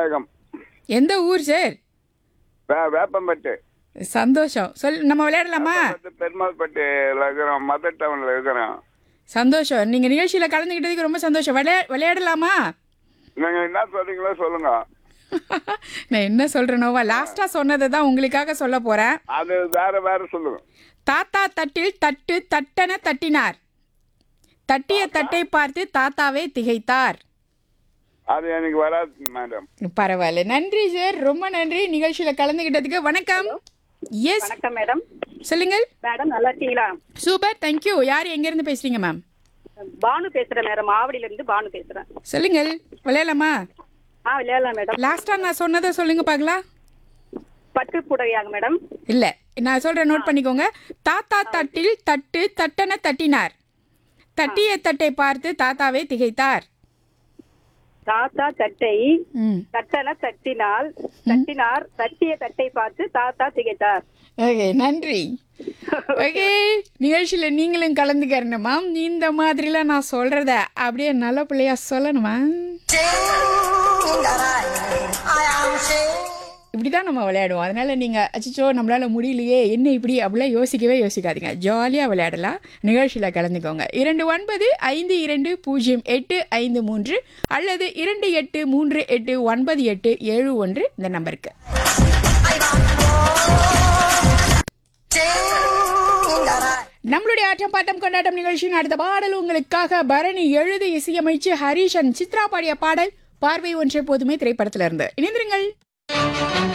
நாயகம் எந்த ஊர் சார் வே வேப்பம்பட்டு சந்தோஷம் சொல் நம்ம விளையாடலாமா வேப்பம்பட்டு பெருமாள்பட்டியில் இருக்கிறோம் மதர் டவுனில் இருக்கிறோம் சந்தோஷம் நீங்கள் நிகழ்ச்சியில் கலந்துக்கிட்டதுக்கு ரொம்ப சந்தோஷம் விளையா விளையாடலாமா நீங்கள் என்ன சொல்றீங்களோ சொல்லுங்க நான் என்ன சொல்கிறேனோவா லாஸ்ட்டாக சொன்னதை தான் உங்களுக்காக சொல்ல போகிறேன் அது வேற வேற சொல்லுங்க தாத்தா தட்டில் தட்டு தட்டென தட்டினார் தட்டிய தட்டை பார்த்து தாத்தாவே திகைத்தார் அது எனக்கு வராது மேடம் பரவாயில்ல நன்றி சார் ரொம்ப நன்றி நிகழ்ச்சியில் கலந்துக்கிட்டதுக்கு வணக்கம் எஸ் வணக்கம் மேடம் சொல்லுங்கள் மேடம் நல்லா இருக்கீங்களா சூப்பர் தேங்க்யூ யார் எங்கேருந்து பேசுகிறீங்க மேம் பானு பேசுறேன் மேடம் ஆவடியில இருந்து பானு பேசுறேன் சொல்லுங்கள் விளையாடலாமா ஆ விளையாடலாம் மேடம் லாஸ்ட்டாக நான் சொன்னதை சொல்லுங்க பார்க்கலாம் பட்டு புடவையாங்க மேடம் இல்லை நான் சொல்கிறேன் நோட் பண்ணிக்கோங்க தாத்தா தட்டில் தட்டு தட்டென தட்டினார் தட்டிய தட்டை பார்த்து தாத்தாவே திகைத்தார் தாத்தா தட்டை ம் தட்டன தட்டினால் தட்டினார் தட்டிய தட்டை பார்த்து தாத்தா திகைத்தார் ஓகே நன்றி ஓகே நிகழ்ச்சியில் நீங்களும் கலந்துக்கிறணுமா இந்த மாதிரிலாம் நான் சொல்கிறத அப்படியே நல்ல பிள்ளையா சொல்லணுமா இப்படி தான் நம்ம விளையாடுவோம் அதனால் நீங்கள் அச்சோ நம்மளால் முடியலையே என்ன இப்படி அப்படிலாம் யோசிக்கவே யோசிக்காதீங்க ஜாலியாக விளையாடலாம் நிகழ்ச்சியில் கலந்துக்கோங்க இரண்டு ஒன்பது ஐந்து இரண்டு பூஜ்ஜியம் எட்டு ஐந்து மூன்று அல்லது இரண்டு எட்டு மூன்று எட்டு ஒன்பது எட்டு ஏழு ஒன்று இந்த நம்பருக்கு நம்மளுடைய ஆட்டம் பாட்டம் கொண்டாட்டம் நிகழ்ச்சியின் அடுத்த பாடல் உங்களுக்காக பரணி எழுதி இசையமைச்சு ஹரிஷன் சித்ரா பாடிய பாடல் பார்வை ஒன்றை போதுமே திரைப்படத்திலிருந்து இணைந்திருங்கள்